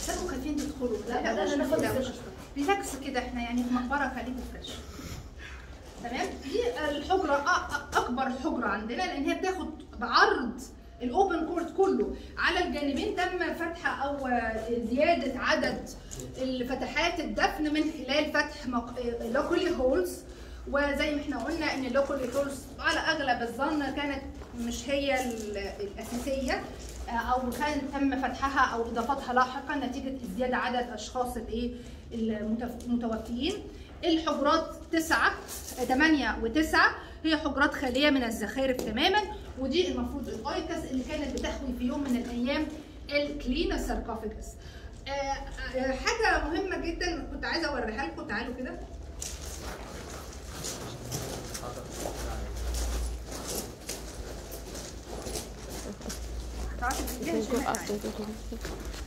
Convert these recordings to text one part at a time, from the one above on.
كانوا خايفين تدخلوا لا لا، بلاش لا، ناخد كده. الفرش. ريلاكس كده احنا يعني في مقبره خليكم فريش تمام دي الحجره أ- أ- اكبر حجره عندنا لان هي بتاخد بعرض الاوبن كورت كله على الجانبين تم فتح او زياده عدد الفتحات الدفن من خلال فتح لوكولي هولز وزي ما احنا قلنا ان اللوكولي هولز على اغلب الظن كانت مش هي ال- الاساسيه او كان تم فتحها او اضافتها لاحقا نتيجه ازدياد عدد اشخاص الايه المتف- المتوفيين الحجرات تسعة ثمانية وتسعة هي حجرات خالية من الزخارف تماما ودي المفروض الايكس اللي كانت بتحوي في يوم من الايام الكلينا ساركوفاجس آه، آه، حاجة مهمة جدا كنت عايزة اوريها لكم تعالوا كده هتعرفوا تجيبيها Thank you. شمال After the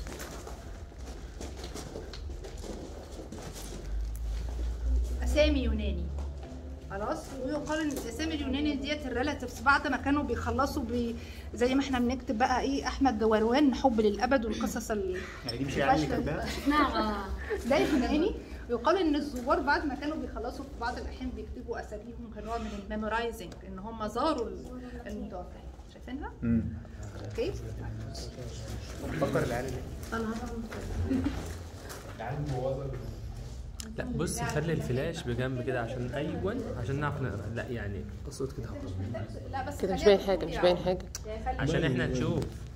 اسامي يوناني خلاص ويقال ان الاسامي اليوناني ديت الريلاتيفز بعد ما كانوا بيخلصوا بي زي ما احنا بنكتب بقى ايه احمد جوروان حب للابد والقصص ال يعني دي مش يعني اللي الفاشلة. كاتباها نعم ده يوناني ويقال ان الزوار بعد ما كانوا بيخلصوا في بعض الاحيان بيكتبوا اساميهم كنوع من الميمورايزنج ان هم زاروا المتوفين شايفينها؟ اوكي فكر العيال اللي العيال مبوظه لا بص خلي الفلاش بجنب كده عشان ايوه عشان نعرف نقرا لا يعني الصوت كده لا بس كده مش خليها باين حاجة مش بالطول باين يعني. حاجة يعني خلي- عشان احنا نشوف